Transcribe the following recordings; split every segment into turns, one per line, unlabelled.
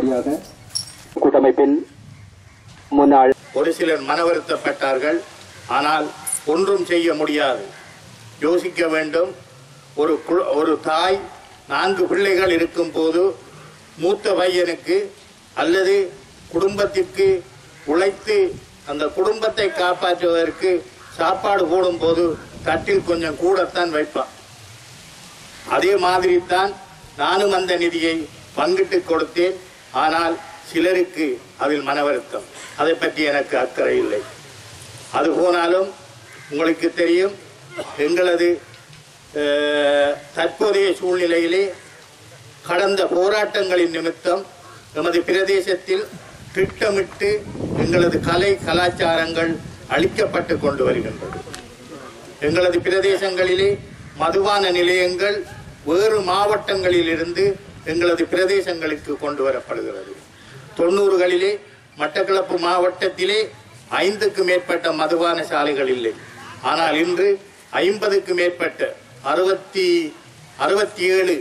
அடுத்தபடியாக கூட்டமைப்பின் முன்னாள்
ஒரு சிலர் மன வருத்தப்பட்டார்கள் ஆனால் ஒன்றும் செய்ய முடியாது யோசிக்க வேண்டும் ஒரு கு- ஒரு தாய் நான்கு பிள்ளைகள் இருக்கும் போது மூத்த பையனுக்கு அல்லது குடும்பத்திற்கு உழைத்து அந்த குடும்பத்தை காப்பாற்றுவதற்கு சாப்பாடு போடும்போது தட்டில் கொஞ்சம் கூடத்தான் வைப்பான் அதே மாதிரி தான் நானும் அந்த நிதியை பங்கிட்டு கொடுத்தேன் ஆனால் சிலருக்கு அதில் மன வருத்தம் அதை பற்றி எனக்கு அக்கறை இல்லை அது போனாலும் உங்களுக்கு தெரியும் எங்களது அஹ், தற்போதைய சூழ்நிலையிலே கடந்த போராட்டங்களின் நிமித்தம் எமது பிரதேசத்தில் திட்டமிட்டு எங்களது கலை கலாச்சாரங்கள் அழிக்கப்பட்டு கொண்டு வருகின்றது எங்களது பிரதேசங்களிலே மதுபான நிலையங்கள் வேறு மாவட்டங்களிலிருந்து எங்களது பிரதேசங்களுக்கு கொண்டு வரப்படுகிறது தொண்ணூறுகளிலே மட்டக்களப்பு மாவட்டத்திலே ஐந்துக்கு மேற்பட்ட மதுபான சாலைகள் இல்லை ஆனால் இன்று ஐம்பதுக்கு மேற்பட்ட அறுபத்தி அறுபத்தி ஏழு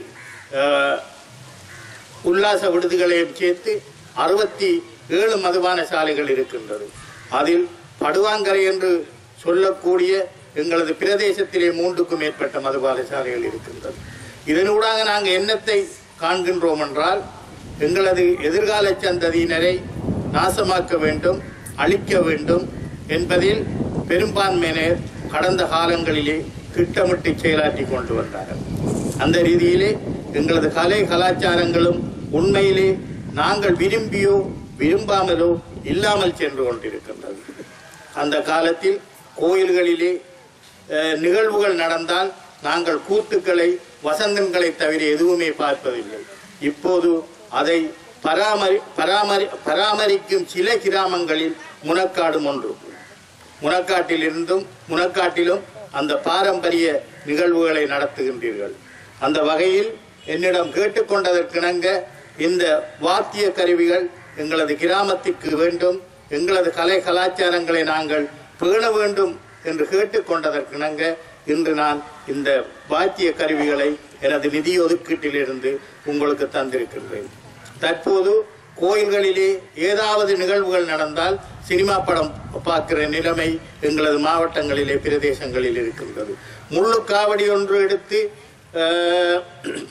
உல்லாச விடுதிகளையும் சேர்த்து அறுபத்தி ஏழு மதுபான சாலைகள் இருக்கின்றது அதில் படுவாங்கரை என்று சொல்லக்கூடிய எங்களது பிரதேசத்திலே மூன்றுக்கும் மேற்பட்ட மதுபான சாலைகள் இருக்கின்றது இதனூடாக நாங்கள் என்னத்தை காண்கின்றோம் என்றால் எங்களது எதிர்கால சந்ததியினரை நாசமாக்க வேண்டும் அழிக்க வேண்டும் என்பதில் பெரும்பான்மையினர் கடந்த காலங்களிலே திட்டமிட்டு செயலாற்றி கொண்டு வந்தார்கள் அந்த ரீதியிலே எங்களது கலை கலாச்சாரங்களும் உண்மையிலே நாங்கள் விரும்பியோ விரும்பாமலோ இல்லாமல் சென்று கொண்டிருக்கின்றது அந்த காலத்தில் கோயில்களிலே அஹ், நிகழ்வுகள் நடந்தால் நாங்கள் கூத்துக்களை வசந்தங்களை தவிர எதுவுமே பார்ப்பதில்லை இப்போது அதை பராமரி பராமரி பராமரிக்கும் சில கிராமங்களில் முனக்காடும் ஒன்று முனக்காட்டில் இருந்தும் முனக்காட்டிலும் அந்த பாரம்பரிய நிகழ்வுகளை நடத்துகின்றீர்கள் அந்த வகையில் என்னிடம் கேட்டுக்கொண்டதற்கிணங்க இந்த வாத்திய கருவிகள் எங்களது கிராமத்திற்கு வேண்டும் எங்களது கலை கலாச்சாரங்களை நாங்கள் பேண வேண்டும் என்று கேட்டுக்கொண்டதற்கிணங்க இன்று நான் இந்த வாத்திய கருவிகளை எனது நிதி ஒதுக்கீட்டிலிருந்து உங்களுக்கு தந்திருக்கின்றேன் தற்போது கோயில்களிலே ஏதாவது நிகழ்வுகள் நடந்தால் சினிமா படம் பார்க்கிற நிலைமை எங்களது மாவட்டங்களிலே பிரதேசங்களில் இருக்கின்றது முள்ளு காவடி ஒன்று எடுத்து அஹ்,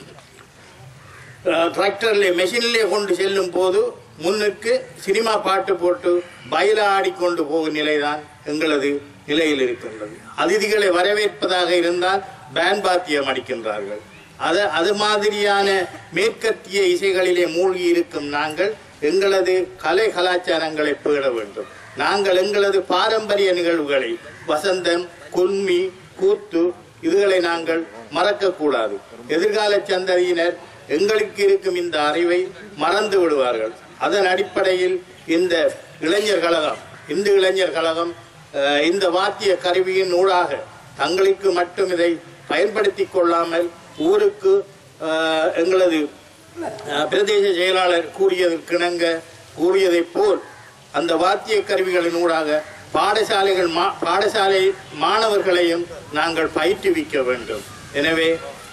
அஹ், டிராக்டர்ல மெஷினிலே கொண்டு செல்லும் போது முன்னுக்கு சினிமா பாட்டு போட்டு பயில ஆடிக்கொண்டு போகும் நிலைதான் எங்களது நிலையில் இருக்கின்றது அதிதிகளை வரவேற்பதாக இருந்தால் பேன் பாத்தியம் அடிக்கின்றார்கள் அது அது மாதிரியான மேற்கத்திய இசைகளிலே மூழ்கி இருக்கும் நாங்கள் எங்களது கலை கலாச்சாரங்களை பேண வேண்டும் நாங்கள் எங்களது பாரம்பரிய நிகழ்வுகளை வசந்தம் கும்மி கூத்து இதுகளை நாங்கள் மறக்கக்கூடாது எதிர்கால சந்ததியினர் எங்களுக்கு இருக்கும் இந்த அறிவை மறந்து விடுவார்கள் அதன் அடிப்படையில் இந்த இளைஞர் கழகம் இந்து இளைஞர் கழகம் அஹ், இந்த வாத்திய கருவியின் ஊடாக தங்களுக்கு மட்டும் இதை பயன்படுத்தி கொள்ளாமல் ஊருக்கு அஹ், எங்களது அஹ், பிரதேச செயலாளர் கூறியதற்கிணங்க கூறியதைப் போல் அந்த வாத்திய கருவிகளின் ஊடாக பாடசாலைகள் மா பாடசாலை மாணவர்களையும் நாங்கள் பயிற்றுவிக்க வேண்டும் எனவே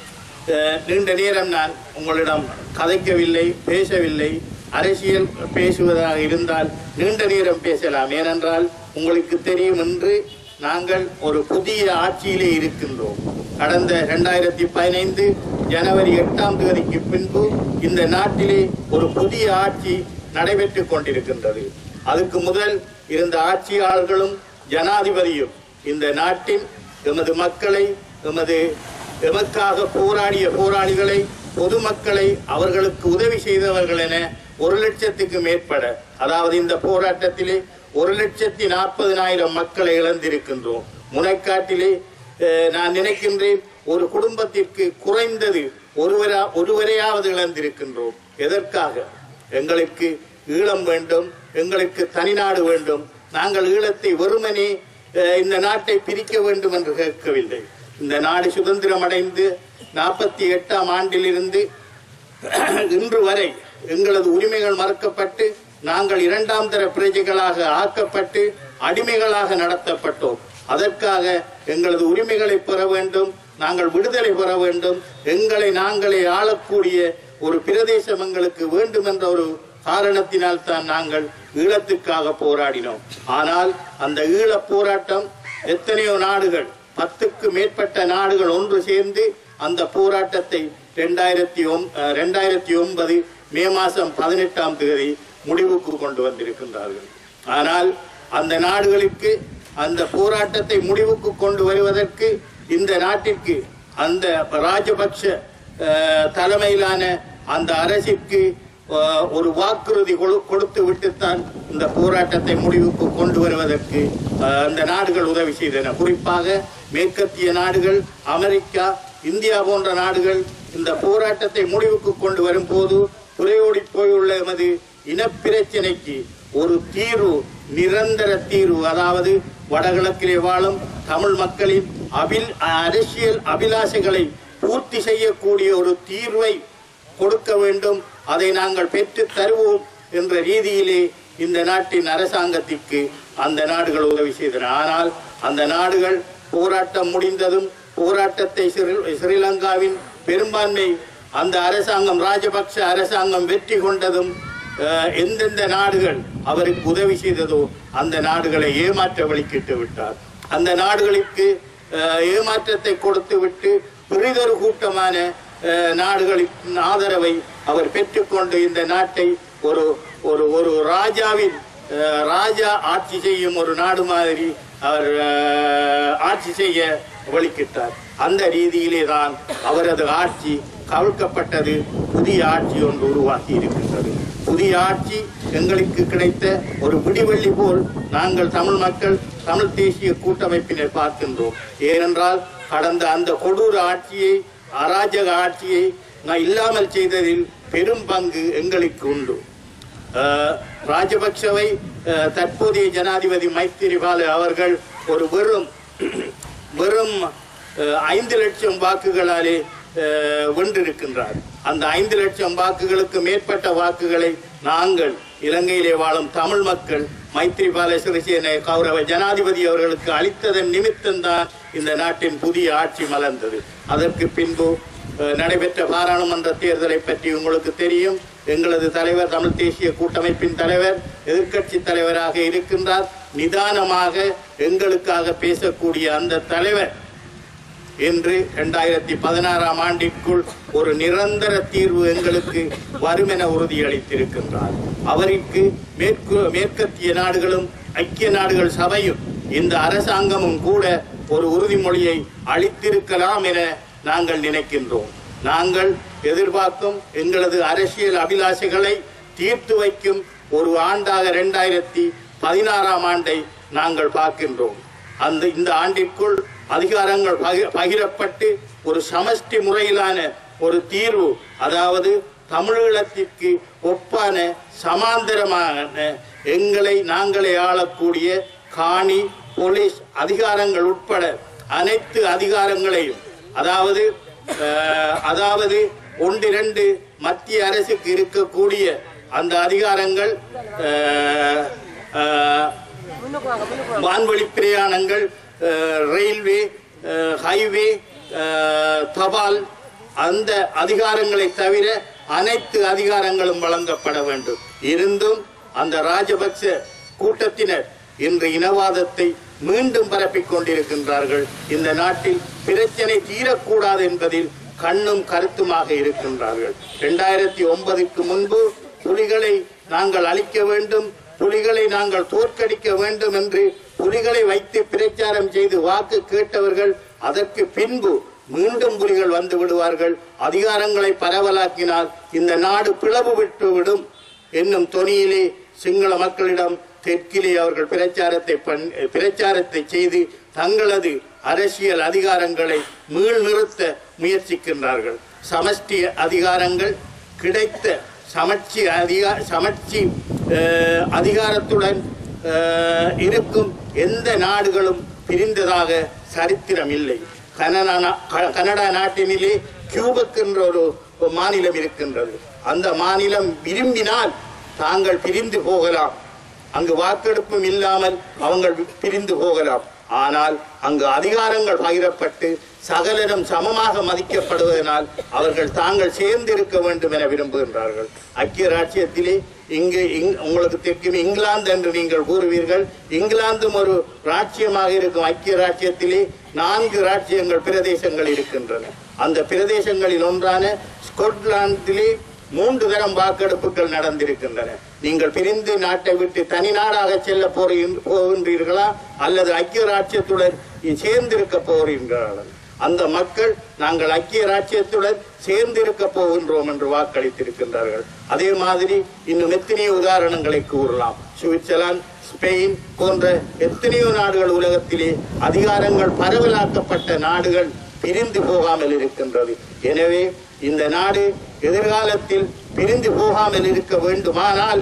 அஹ், நீண்ட நேரம் நான் உங்களிடம் கதைக்கவில்லை பேசவில்லை அரசியல் பேசுவதாக இருந்தால் நீண்ட நேரம் பேசலாம் ஏனென்றால் உங்களுக்கு தெரியும் என்று நாங்கள் ஒரு புதிய ஆட்சியிலே இருக்கின்றோம் கடந்த இரண்டாயிரத்தி பதினைந்து ஜனவரி எட்டாம் தேதிக்கு பின்பு இந்த நாட்டிலே ஒரு புதிய ஆட்சி நடைபெற்றுக் கொண்டிருக்கின்றது அதுக்கு முதல் இருந்த ஆட்சியாளர்களும் ஜனாதிபதியும் இந்த நாட்டின் எமது மக்களை எமது எமக்காக போராடிய போராளிகளை பொதுமக்களை அவர்களுக்கு உதவி செய்தவர்கள் என ஒரு லட்சத்துக்கு மேற்பட அதாவது இந்த போராட்டத்திலே ஒரு லட்சத்தி நாற்பதினாயிரம் மக்களை இழந்திருக்கின்றோம் முனைக்காட்டிலே அஹ், நான் நினைக்கின்றேன் ஒரு குடும்பத்திற்கு குறைந்தது ஒருவரா ஒருவரையாவது இழந்திருக்கின்றோம் எதற்காக எங்களுக்கு ஈழம் வேண்டும் எங்களுக்கு தனிநாடு வேண்டும் நாங்கள் ஈழத்தை வெறுமனே அஹ், இந்த நாட்டை பிரிக்க வேண்டும் என்று கேட்கவில்லை இந்த நாடு சுதந்திரம் அடைந்து நாற்பத்தி எட்டாம் ஆண்டிலிருந்து இன்று வரை எங்களது உரிமைகள் மறுக்கப்பட்டு நாங்கள் இரண்டாம் தர பிரஜைகளாக ஆக்கப்பட்டு அடிமைகளாக நடத்தப்பட்டோம் அதற்காக எங்களது உரிமைகளை பெற வேண்டும் நாங்கள் விடுதலை பெற வேண்டும் எங்களை நாங்களே ஆளக்கூடிய ஒரு பிரதேசம் எங்களுக்கு வேண்டும் என்ற ஒரு காரணத்தினால் தான் நாங்கள் ஈழத்துக்காக போராடினோம் ஆனால் அந்த ஈழப் போராட்டம் எத்தனையோ நாடுகள் பத்துக்கு மேற்பட்ட நாடுகள் ஒன்று சேர்ந்து அந்த போராட்டத்தை ரெண்டாயிரத்தி ஒம் ரெண்டாயிரத்தி ஒன்பது மே மாதம் பதினெட்டாம் தேதி முடிவுக்கு கொண்டு வந்திருக்கின்றார்கள் ஆனால் அந்த நாடுகளுக்கு அந்த போராட்டத்தை முடிவுக்கு கொண்டு வருவதற்கு இந்த நாட்டிற்கு அந்த ராஜபக்ஷ அஹ், தலைமையிலான அந்த அரசிற்கு அஹ், ஒரு வாக்குறுதி கொடு- கொடுத்து விட்டுத்தான் இந்த போராட்டத்தை முடிவுக்கு கொண்டு வருவதற்கு அஹ், அந்த நாடுகள் உதவி செய்தன குறிப்பாக மேற்கத்திய நாடுகள் அமெரிக்கா இந்தியா போன்ற நாடுகள் இந்த போராட்டத்தை முடிவுக்கு கொண்டு வரும்போது குறையோடி போயுள்ள எமது இனப்பிரச்சனைக்கு ஒரு தீர்வு நிரந்தர தீர்வு அதாவது வடகிழக்கிலே வாழும் தமிழ் மக்களின் அபில் அரசியல் அபிலாஷைகளை பூர்த்தி செய்யக்கூடிய ஒரு தீர்வை கொடுக்க வேண்டும் அதை நாங்கள் பெற்று தருவோம் என்ற ரீதியிலே இந்த நாட்டின் அரசாங்கத்திற்கு அந்த நாடுகள் உதவி செய்தன ஆனால் அந்த நாடுகள் போராட்டம் முடிந்ததும் போராட்டத்தை ஸ்ரீ- ஸ்ரீலங்காவின் பெரும்பான்மை அந்த அரசாங்கம் ராஜபக்ஷ அரசாங்கம் வெற்றி கொண்டதும் அஹ், எந்தெந்த நாடுகள் அவருக்கு உதவி செய்ததோ அந்த நாடுகளை ஏமாற்ற வழிக்கிட்டு விட்டார் அந்த நாடுகளுக்கு அஹ், ஏமாற்றத்தை கொடுத்து விட்டு பெரிதொரு கூட்டமான அஹ், நாடுகளின் ஆதரவை அவர் பெற்றுக்கொண்டு இந்த நாட்டை ஒரு ஒரு ஒரு ராஜாவின் அஹ், ராஜா ஆட்சி செய்யும் ஒரு நாடு மாதிரி அவர் அஹ், ஆட்சி செய்ய வழிக்கிட்டார் அந்த ரீதியிலே தான் அவரது ஆட்சி கவிழ்க்கப்பட்டது புதிய ஆட்சி ஒன்று உருவாக்கி இருக்கின்றது புதிய ஆட்சி எங்களுக்கு கிடைத்த ஒரு விடிவெள்ளி போல் நாங்கள் தமிழ் மக்கள் தமிழ் தேசிய கூட்டமைப்பினர் பார்க்கின்றோம் ஏனென்றால் கடந்த அந்த கொடூர ஆட்சியை அராஜக ஆட்சியை நான் இல்லாமல் செய்ததில் பெரும் பங்கு எங்களுக்கு உண்டு அஹ், ராஜபக்சவை அஹ், தற்போதைய ஜனாதிபதி மைத்திரிபால அவர்கள் ஒரு வெறும் வெறும் அஹ், ஐந்து லட்சம் வாக்குகளாலே அஹ், வென்றிருக்கின்றார் அந்த ஐந்து லட்சம் வாக்குகளுக்கு மேற்பட்ட வாக்குகளை நாங்கள் இலங்கையிலே வாழும் தமிழ் மக்கள் மைத்ரிபால சிறிசேன கௌரவ ஜனாதிபதி அவர்களுக்கு அளித்ததன் நிமித்தம்தான் இந்த நாட்டின் புதிய ஆட்சி மலர்ந்தது அதற்கு பின்பு அஹ், நடைபெற்ற பாராளுமன்ற தேர்தலை பற்றி உங்களுக்கு தெரியும் எங்களது தலைவர் தமிழ் தேசிய கூட்டமைப்பின் தலைவர் எதிர்க்கட்சி தலைவராக இருக்கின்றார் நிதானமாக எங்களுக்காக பேசக்கூடிய அந்த தலைவர் இன்று இரண்டாயிரத்தி பதினாறாம் ஆண்டிற்குள் ஒரு நிரந்தர தீர்வு எங்களுக்கு வரும் என உறுதியளித்திருக்கின்றார் அவருக்கு மேற்கு மேற்கத்திய நாடுகளும் ஐக்கிய நாடுகள் சபையும் இந்த அரசாங்கமும் கூட ஒரு உறுதிமொழியை அளித்திருக்கலாம் என நாங்கள் நினைக்கின்றோம் நாங்கள் எதிர்பார்க்கும் எங்களது அரசியல் அபிலாஷைகளை தீர்த்து வைக்கும் ஒரு ஆண்டாக இரண்டாயிரத்தி பதினாறாம் ஆண்டை நாங்கள் பார்க்கின்றோம் அந்த இந்த ஆண்டிற்குள் அதிகாரங்கள் பகி- பகிரப்பட்டு ஒரு சமஷ்டி முறையிலான ஒரு தீர்வு அதாவது தமிழீழத்திற்கு ஒப்பான சமாந்தரமான எங்களை நாங்களே ஆளக்கூடிய காணி போலீஸ் அதிகாரங்கள் உட்பட அனைத்து அதிகாரங்களையும் அதாவது அஹ், அதாவது ஒன்றிரண்டு மத்திய அரசுக்கு இருக்கக்கூடிய அந்த அதிகாரங்கள் அஹ், அஹ், வான்வழி பிரயாணங்கள் அஹ், ரயில்வே அஹ், ஹைவே அஹ், தபால் அந்த அதிகாரங்களை தவிர அனைத்து அதிகாரங்களும் வழங்கப்பட வேண்டும் இருந்தும் அந்த ராஜபக்ச கூட்டத்தினர் இன்று இனவாதத்தை மீண்டும் பரப்பிக் கொண்டிருக்கின்றார்கள் இந்த நாட்டில் பிரச்சனை தீரக்கூடாது என்பதில் கண்ணும் கருத்துமாக இருக்கின்றார்கள் இரண்டாயிரத்தி ஒன்பதுக்கு முன்பு புலிகளை நாங்கள் அழிக்க வேண்டும் புலிகளை நாங்கள் தோற்கடிக்க வேண்டும் என்று புலிகளை வைத்து பிரச்சாரம் செய்து வாக்கு கேட்டவர்கள் அதற்கு பின்பு மீண்டும் புலிகள் வந்து விடுவார்கள் அதிகாரங்களை பரவலாக்கினால் இந்த நாடு பிளவு விட்டு விடும் என்னும் தொனியிலே சிங்கள மக்களிடம் தெற்கிலே அவர்கள் பிரச்சாரத்தை பண் பிரச்சாரத்தை செய்து தங்களது அரசியல் அதிகாரங்களை மீள் நிறுத்த முயற்சிக்கின்றார்கள் சமஷ்டி அதிகாரங்கள் கிடைத்த சமட்சி அதிகா சமட்சி அஹ், அதிகாரத்துடன் அஹ், இருக்கும் எந்த நாடுகளும் பிரிந்ததாக சரித்திரம் இல்லை கனடா நா- க- கனடா நாட்டினிலே கியூபக் என்ற ஒரு ஒரு மாநிலம் இருக்கின்றது அந்த மாநிலம் விரும்பினால் தாங்கள் பிரிந்து போகலாம் அங்கு வாக்கெடுப்பும் இல்லாமல் அவங்க பிரிந்து போகலாம் ஆனால் அங்கு அதிகாரங்கள் பகிரப்பட்டு சகலரும் சமமாக மதிக்கப்படுவதனால் அவர்கள் தாங்கள் சேர்ந்து இருக்க வேண்டும் என விரும்புகின்றார்கள் ஐக்கிய ராச்சியத்திலே இங்கு இங்- உங்களுக்கு தெரியும் இங்கிலாந்து என்று நீங்கள் கூறுவீர்கள் இங்கிலாந்தும் ஒரு ராச்சியமாக இருக்கும் ஐக்கிய ராச்சியத்திலே நான்கு ராச்சியங்கள் பிரதேசங்கள் இருக்கின்றன அந்த பிரதேசங்களில் ஒன்றான ஸ்கொட்லாந்திலே மூன்று தரம் வாக்கெடுப்புகள் நடந்திருக்கின்றன நீங்கள் பிரிந்து நாட்டை விட்டு தனி நாடாக செல்ல போறீ- போகின்றீர்களா அல்லது ஐக்கிய ராச்சியத்துடன் சேர்ந்திருக்க போகிறீர்களா அந்த மக்கள் நாங்கள் ஐக்கிய ராச்சியத்துடன் சேர்ந்திருக்க போகின்றோம் என்று வாக்களித்திருக்கின்றார்கள் அதே மாதிரி இன்னும் எத்தனையோ உதாரணங்களை கூறலாம் சுவிட்சர்லாந்து ஸ்பெயின் போன்ற எத்தனையோ நாடுகள் உலகத்திலே அதிகாரங்கள் பரவலாக்கப்பட்ட நாடுகள் பிரிந்து போகாமல் இருக்கின்றது எனவே இந்த நாடு எதிர்காலத்தில் பிரிந்து போகாமல் இருக்க வேண்டுமானால்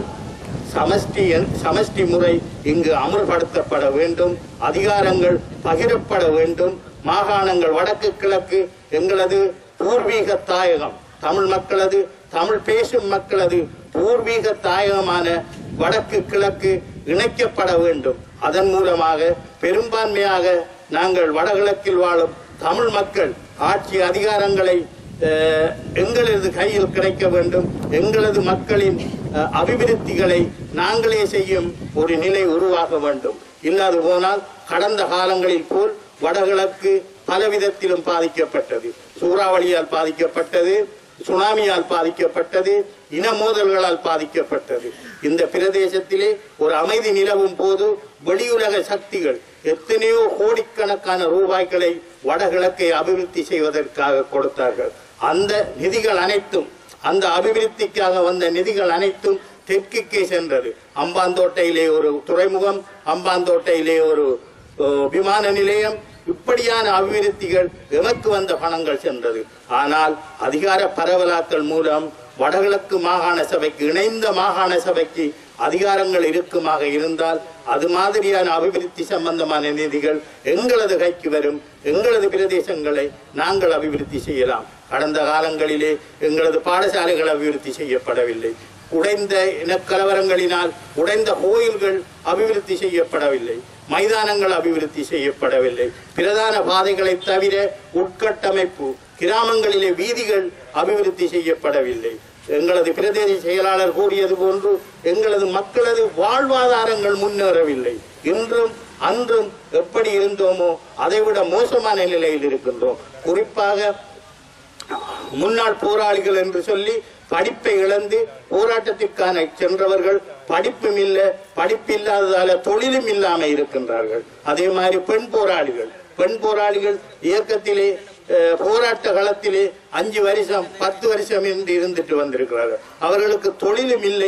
சமஷ்டி சமஷ்டி முறை இங்கு அமுல்படுத்தப்பட வேண்டும் அதிகாரங்கள் பகிரப்பட வேண்டும் மாகாணங்கள் வடக்கு கிழக்கு எங்களது பூர்வீக தாயகம் தமிழ் மக்களது தமிழ் பேசும் மக்களது பூர்வீக தாயகமான வடக்கு கிழக்கு இணைக்கப்பட வேண்டும் அதன் மூலமாக பெரும்பான்மையாக நாங்கள் வடகிழக்கில் வாழும் தமிழ் மக்கள் ஆட்சி அதிகாரங்களை அஹ், எங்களது கையில் கிடைக்க வேண்டும் எங்களது மக்களின் அஹ், அபிவிருத்திகளை நாங்களே செய்யும் ஒரு நிலை உருவாக வேண்டும் இல்லாது போனால் கடந்த காலங்களில் போல் வடகிழக்கு பலவிதத்திலும் பாதிக்கப்பட்டது சூறாவளியால் பாதிக்கப்பட்டது சுனாமியால் பாதிக்கப்பட்டது இன மோதல்களால் பாதிக்கப்பட்டது இந்த பிரதேசத்திலே ஒரு அமைதி நிலவும் போது வெளியுலக சக்திகள் எத்தனையோ கோடிக்கணக்கான ரூபாய்களை வடகிழக்கை அபிவிருத்தி செய்வதற்காக கொடுத்தார்கள் அந்த நிதிகள் அனைத்தும் அந்த அபிவிருத்திக்காக வந்த நிதிகள் அனைத்தும் தெற்குக்கே சென்றது அம்பாந்தோட்டையிலே ஒரு துறைமுகம் அம்பாந்தோட்டையிலே ஒரு ஓ, விமான நிலையம் இப்படியான அபிவிருத்திகள் எமக்கு வந்த பணங்கள் சென்றது ஆனால் அதிகார பரவலாக்கல் மூலம் வடகிழக்கு மாகாண சபைக்கு இணைந்த மாகாண சபைக்கு அதிகாரங்கள் இருக்குமாக இருந்தால் அது மாதிரியான அபிவிருத்தி சம்பந்தமான நிதிகள் எங்களது கைக்கு வரும் எங்களது பிரதேசங்களை நாங்கள் அபிவிருத்தி செய்யலாம் கடந்த காலங்களிலே எங்களது பாடசாலைகள் அபிவிருத்தி செய்யப்படவில்லை உடைந்த இனக்கலவரங்களினால் உடைந்த கோயில்கள் அபிவிருத்தி செய்யப்படவில்லை மைதானங்கள் அபிவிருத்தி செய்யப்படவில்லை பிரதான பாதைகளை தவிர உட்கட்டமைப்பு கிராமங்களிலே வீதிகள் அபிவிருத்தி செய்யப்படவில்லை எங்களது பிரதேச செயலாளர் கூறியது போன்று எங்களது மக்களது வாழ்வாதாரங்கள் முன்னேறவில்லை இன்றும் அன்றும் எப்படி இருந்தோமோ அதைவிட மோசமான நிலையில் இருக்கின்றோம் குறிப்பாக முன்னாள் போராளிகள் என்று சொல்லி படிப்பை இழந்து போராட்டத்திற்கான சென்றவர்கள் படிப்பும் இல்லை படிப்பு இல்லாததால தொழிலும் இல்லாம இருக்கின்றார்கள் அதே மாதிரி பெண் போராளிகள் பெண் போராளிகள் இயக்கத்திலே அஹ், போராட்ட களத்திலே அஞ்சு வருஷம் பத்து வருஷம் என்று இருந்துட்டு வந்திருக்கிறார்கள் அவர்களுக்கு தொழிலும் இல்லை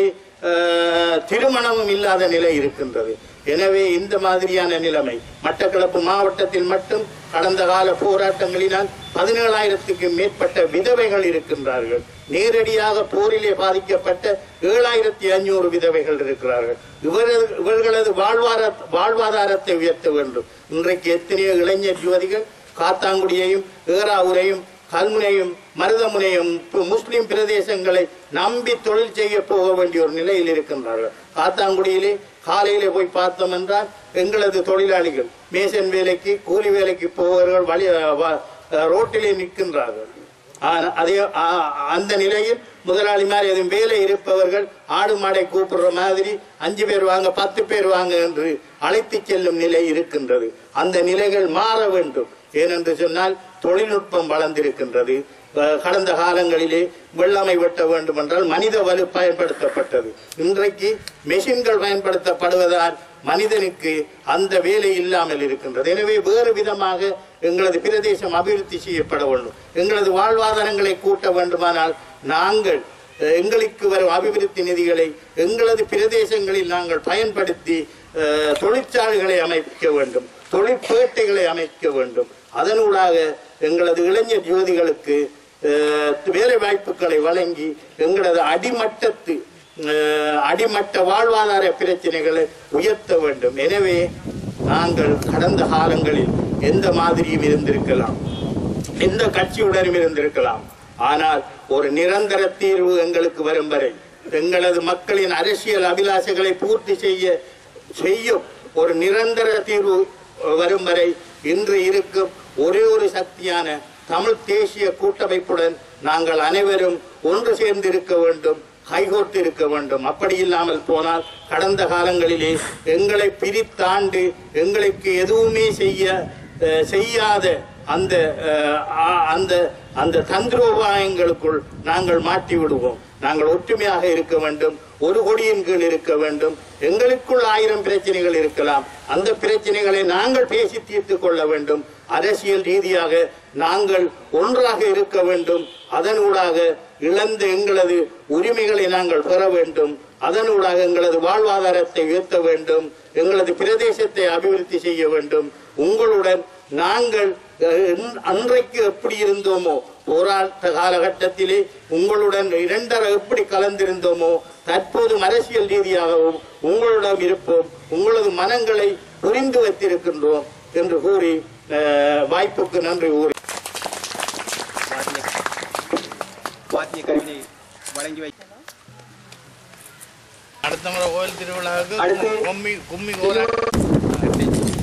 அஹ், திருமணமும் இல்லாத நிலை இருக்கின்றது எனவே இந்த மாதிரியான நிலைமை மட்டக்களப்பு மாவட்டத்தில் மட்டும் கடந்த கால போராட்டங்களினால் பதினேழாயிரத்துக்கு மேற்பட்ட விதவைகள் இருக்கின்றார்கள் நேரடியாக போரிலே பாதிக்கப்பட்ட ஏழாயிரத்தி ஐநூறு விதவைகள் இருக்கிறார்கள் இவரது இவர்களது வாழ்வார வாழ்வாதாரத்தை உயர்த்த வேண்டும் இன்றைக்கு எத்தனையோ இளைஞர் யுவதிகள் காத்தாங்குடியையும் ஏறாவூரையும் கல்முனையும் மருதமுனையும் பு- முஸ்லிம் பிரதேசங்களை நம்பி தொழில் செய்ய போக வேண்டிய ஒரு நிலையில் இருக்கின்றார்கள் காத்தாங்குடியிலே காலையிலே போய் பார்த்தோம் என்றால் எங்களது தொழிலாளிகள் மேசன் வேலைக்கு கூலி வேலைக்கு போவர்கள் வழி வ- ரோட்டிலே நிற்கின்றார்கள் ஆனா, அதே ஆ- அந்த நிலையில் முதலாளிமார் எதுவும் வேலை இருப்பவர்கள் ஆடு மாடை கூப்பிடுற மாதிரி அஞ்சு பேர் வாங்க பத்து பேர் வாங்க என்று அழைத்து செல்லும் நிலை இருக்கின்றது அந்த நிலைகள் மாற வேண்டும் ஏனென்று சொன்னால் தொழில்நுட்பம் வளர்ந்திருக்கின்றது அஹ், கடந்த காலங்களிலே வெள்ளமை வெட்ட வேண்டும் என்றால் மனித வலு பயன்படுத்தப்பட்டது இன்றைக்கு மெஷின்கள் பயன்படுத்தப்படுவதால் மனிதனுக்கு அந்த வேலை இல்லாமல் இருக்கின்றது எனவே வேறு விதமாக எங்களது பிரதேசம் அபிவிருத்தி செய்யப்பட வேண்டும் எங்களது வாழ்வாதாரங்களை கூட்ட வேண்டுமானால் நாங்கள் அஹ், எங்களுக்கு வரும் அபிவிருத்தி நிதிகளை எங்களது பிரதேசங்களில் நாங்கள் பயன்படுத்தி அஹ், தொழிற்சாலைகளை அமைக்க வேண்டும் தொழிற்பேட்டைகளை அமைக்க வேண்டும் அதனூடாக எங்களது இளைஞர் யுவதிகளுக்கு அஹ், வேலை வாய்ப்புகளை வழங்கி எங்களது அடிமட்டத்து அஹ், அடிமட்ட வாழ்வாதார பிரச்சனைகளை உயர்த்த வேண்டும் எனவே நாங்கள் கடந்த காலங்களில் எந்த மாதிரியும் இருந்திருக்கலாம் எந்த கட்சியுடனும் இருந்திருக்கலாம் ஆனால் ஒரு நிரந்தர தீர்வு எங்களுக்கு வரும் வரை எங்களது மக்களின் அரசியல் அபிலாஷைகளை பூர்த்தி செய்ய செய்யும் ஒரு நிரந்தர தீர்வு வரும் வரை இன்று இருக்கும் ஒரே ஒரு சக்தியான தமிழ் தேசிய கூட்டமைப்புடன் நாங்கள் அனைவரும் ஒன்று சேர்ந்து இருக்க வேண்டும் கைகோர்த்து இருக்க வேண்டும் அப்படி இல்லாமல் போனால் கடந்த காலங்களிலே எங்களை பிரித்தாண்டு எங்களுக்கு எதுவுமே செய்ய அஹ், செய்யாத அந்த அஹ், ஆ- அந்த அந்த தந்திரோபாயங்களுக்குள் நாங்கள் மாட்டி விடுவோம் நாங்கள் ஒற்றுமையாக இருக்க வேண்டும் ஒரு கொடியின் கீழ் இருக்க வேண்டும் எங்களுக்குள் ஆயிரம் பிரச்சனைகள் இருக்கலாம் அந்த பிரச்சனைகளை நாங்கள் பேசி தீர்த்து கொள்ள வேண்டும் அரசியல் ரீதியாக நாங்கள் ஒன்றாக இருக்க வேண்டும் அதனூடாக இழந்த எங்களது உரிமைகளை நாங்கள் பெற வேண்டும் அதனூடாக எங்களது வாழ்வாதாரத்தை உயர்த்த வேண்டும் எங்களது பிரதேசத்தை அபிவிருத்தி செய்ய வேண்டும் உங்களுடன் நாங்கள் அஹ், அன்றைக்கு எப்படி இருந்தோமோ போராட்ட காலகட்டத்திலே உங்களுடன் இரண்டரை எப்படி கலந்திருந்தோமோ தற்போதும் அரசியல் ரீதியாகவும் உங்களுடன் இருப்போம் உங்களது மனங்களை புரிந்து வைத்திருக்கின்றோம் என்று கூறி அஹ், வாய்ப்புக்கு நன்றி கூறி
வாத்திய வாத்திய கருவினை வழங்கி வை
அடுத்த முறை கோயில் திருவிழாவுக்கு
அடுத்து
கும்மி கும்மி கோலம்